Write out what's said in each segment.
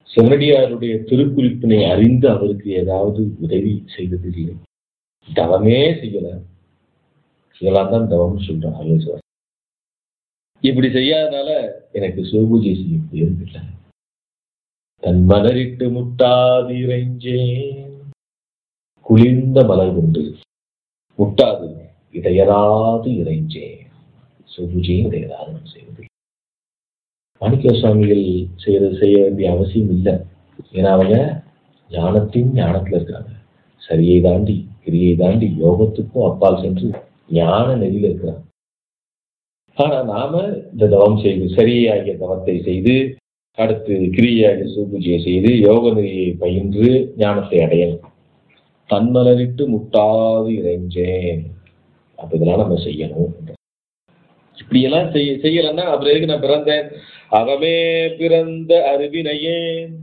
சிவனடியாருடைய திருக்குறிப்பினை அறிந்து அவருக்கு ஏதாவது உதவி செய்தது இல்லை தவமே செய்யல இதெல்லாம் தான் தவம்னு சொல்றான் அருள்வார் இப்படி செய்யாதனால எனக்கு சிவபூஜை செய்ய முடியறதில்லை தன் மலரிட்டு முட்டாது இறைஞ்சேன் குளிர்ந்த மலர் கொண்டு முட்டாது இடையராது இறைஞ்சேன் சிவபூஜையும் இடையராது நான் செய்வதில்லை மாணிக்க சுவாமிகள் செய்யறது செய்ய வேண்டிய அவசியம் இல்லை ஏன்னா அவங்க ஞானத்தின் ஞானத்துல இருக்காங்க சரியை தாண்டி கிரியை தாண்டி யோகத்துக்கும் அப்பால் சென்று ஞான நெறியில இருக்கிறாங்க ஆனா நாம இந்த தவம் செய்து சரியாகிய தவத்தை செய்து அடுத்து கிரியாகிய சிவபூஜையை செய்து யோக நெறியை பயின்று ஞானத்தை அடையணும் தன்மலரிட்டு முட்டாது இறைஞ்சேன் அப்ப இதெல்லாம் நம்ம செய்யணும் இப்படியெல்லாம் செய்ய செய்யலன்னா அப்புறம் எதுக்கு நான் பிறந்தேன் அவமே பிறந்த அருவினையே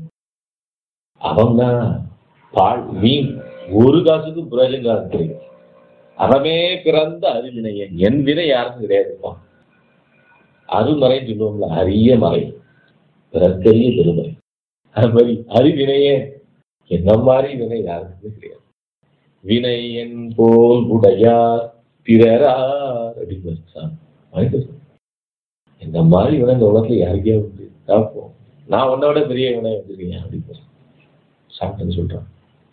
அவன் தான் பால் மீன் ஒரு காசுக்கும் பிரயோஜனம் தெரியும் அவமே பிறந்த அருவினையே என் வினை யாருக்கும் கிடையாதுப்பான் அருமறைன்னு சொல்லுவோம்ல அரிய மறை பிறக்கரிய பெருமறை அது மாதிரி அறிவினையே என்ன மாதிரி வினை யாருக்குமே கிடையாது வினை என் போல் உடையார் பிறரார் அப்படின்னு இந்த மாதிரி வினை இந்த உலகத்துல யாருக்கே உண்டு பார்ப்போம் நான் உன்னை விட பெரிய வினை வச்சிருக்கேன் அப்படின்னு சாப்பிட்டேன்னு சொல்றான்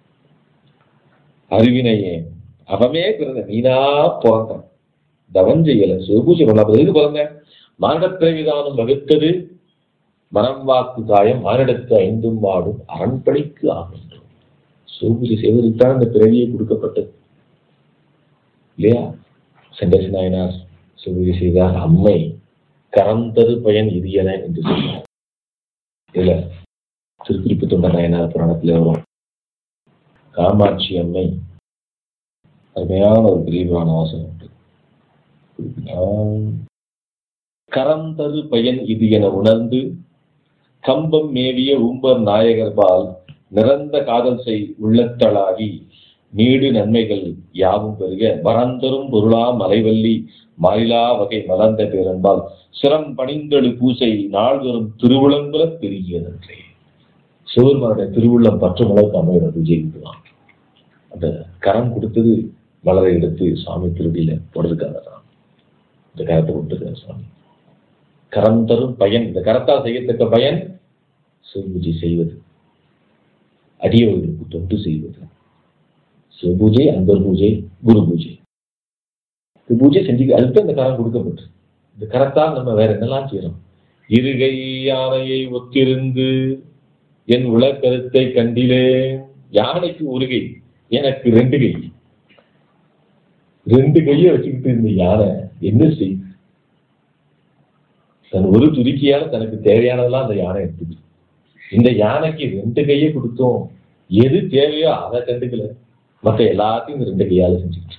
அறிவினையே அவமே பிறந்த நீனா பிறந்தான் தவம் செய்யல சிவபூஜை பண்ணாத எதுக்கு பிறந்தேன் மானிடப்பிரவிதானம் வகுத்தது மனம் வாக்கு காயம் மானிடத்து ஐந்தும் வாடும் அரண்படைக்கு ஆகும் சிவபூஜை செய்வதற்கான இந்த பிறவியை கொடுக்கப்பட்டது இல்லையா செண்டசி நாயனார் சிவபூஜை செய்தார் அம்மை கரம் தரு பயன் இது என என்று சொன்னார் இதுல திருக்குறிப்பு தொண்ட நாயனார் புராணத்துல வரும் காமாட்சி அம்மை அருமையான ஒரு பிரிவான வாசகம் உண்டு கரம் தரு பயன் இது என உணர்ந்து கம்பம் மேவிய உம்பர் நாயகர்பால் நிறந்த காதல் செய் உள்ளத்தளாகி நீடு நன்மைகள் யாவும் பெருக வரந்தரும் பொருளா மலைவல்லி மாறிலா வகை மலர்ந்த பேரன்பால் சிரம் பணிந்தெழு பூசை நாள்தோறும் திருவிழங்குல பெருகியதன்றே சிவருமானுடைய திருவுள்ளம் பற்று மலர்க்கு அமைகிற பூஜைக்குதான் அந்த கரம் கொடுத்தது மலரை எடுத்து சுவாமி திருடியில போடுறதுக்காக தான் இந்த கரத்தை கொடுத்துருக்காரு சுவாமி கரம் தரும் பயன் இந்த கரத்தால் செய்யத்தக்க பயன் சிவபூஜை செய்வது அடியவர்களுக்கு தொண்டு செய்வது சிவபூஜை அன்பர் பூஜை குரு பூஜை இந்த பூஜை செஞ்சு அதுக்கு இந்த கரம் கொடுக்கப்பட்டு இந்த கரத்தால் நம்ம வேற என்னெல்லாம் செய்யறோம் இருகை யானையை ஒத்திருந்து என் உலக்கருத்தை கண்டிலே யானைக்கு ஒரு கை எனக்கு ரெண்டு கை ரெண்டு கையை வச்சுக்கிட்டு இருந்த யானை என்ன செய்யுது தன் ஒரு துருக்கியால தனக்கு தேவையானதெல்லாம் அந்த யானை எடுத்துது இந்த யானைக்கு ரெண்டு கையை கொடுத்தோம் எது தேவையோ அதை கண்டுக்கல மற்ற எல்லாத்தையும் இந்த ரெண்டு கையால செஞ்சுக்கிட்டு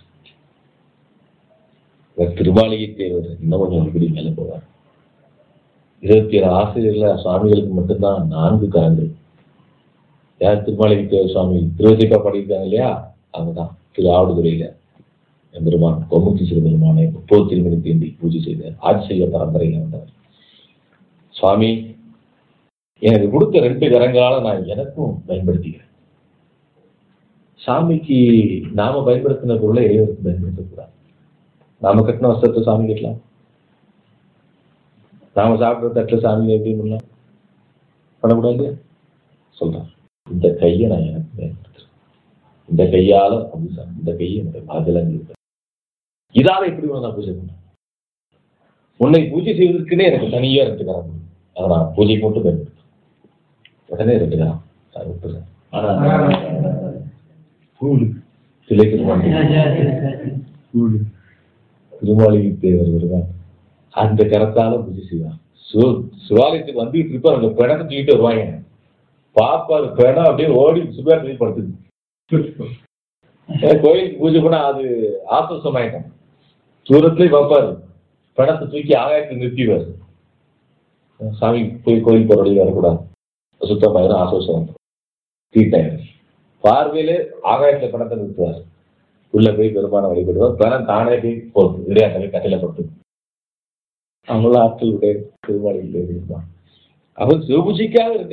திருமாளிகை தேவர் இன்னும் கொஞ்சம் இப்படி மேல போவார் இருபத்தி ஏழு ஆசிரியர்ல சுவாமிகளுக்கு மட்டும்தான் நான்கு கரங்கள் யார் திருமாளிகை தேவர் சுவாமி திருவசிப்பா பாடியிருக்காங்க இல்லையா அவங்கதான் திரு ஆவடுதுறையில எம்பெருமான் கோமுத்தி சிறுபெருமானை முப்பது திருமணி தீண்டி பூஜை செய்த ஆட்சிய பரம்பரையில் வந்தவர் சுவாமி எனக்கு கொடுத்த ரெண்டு கரங்களால நான் எனக்கும் பயன்படுத்திக்கிறேன் சாமிக்கு நாம பயன்படுத்தின பொருளை இறைவனுக்கு பயன்படுத்தக்கூடாது நாம கட்டின வஸ்திரத்தை சாமி கட்டலாம் நாம சாப்பிட்ற தட்டில் சாமி எப்படி பண்ணலாம் பண்ணக்கூடாது சொல்றேன் இந்த கையை நான் எனக்கு பயன்படுத்துறேன் இந்த கையால அப்படி சாமி இந்த கையை என்னுடைய பாதலாம் இருப்பேன் இதால எப்படி நான் பூஜை பண்ணேன் உன்னை பூஜை செய்வதற்குன்னே எனக்கு தனியா ரெண்டு கரம் அதை நான் பூஜைக்கு மட்டும் பயன்படுத்துறேன் உடனே ரெண்டு கரம் அதை விட்டுறேன் ஆனா கூடு சிலை திருமாளி கூடு திருமாளிகை தேவர் வருவார் அந்த கரத்தால பூஜை செய்வார் சிவ சிவாலயத்துக்கு வந்துட்டு இருப்பார் அந்த பிணத்தை தூக்கிட்டு வருவாங்க பாப்பா அது பிணம் அப்படியே ஓடி சுபேரத்தில் படுத்துது கோயிலுக்கு பூஜை பண்ணா அது ஆசுவசமாயிட்டான் தூரத்துலயே பார்ப்பாரு பிணத்தை தூக்கி ஆகாயத்தில் நிறுத்திடுவார் சாமி போய் கோயில் போற வழி வரக்கூடாது சுத்தமாயிரும் ஆசுவசம் தீட்டாயிரும் பார்வையிலே ஆகாயத்துல பணத்தை நிறுத்துவார் உள்ள போய் பெருமான வழிபடுவார் பணம் தானே போய் போகுது இடையாட்டமே கட்டையில படுத்து அவங்கள ஆட்கள் உடைய திருமாளிகள் இருப்பான் அவர் சிவபூஜைக்காக இருக்கு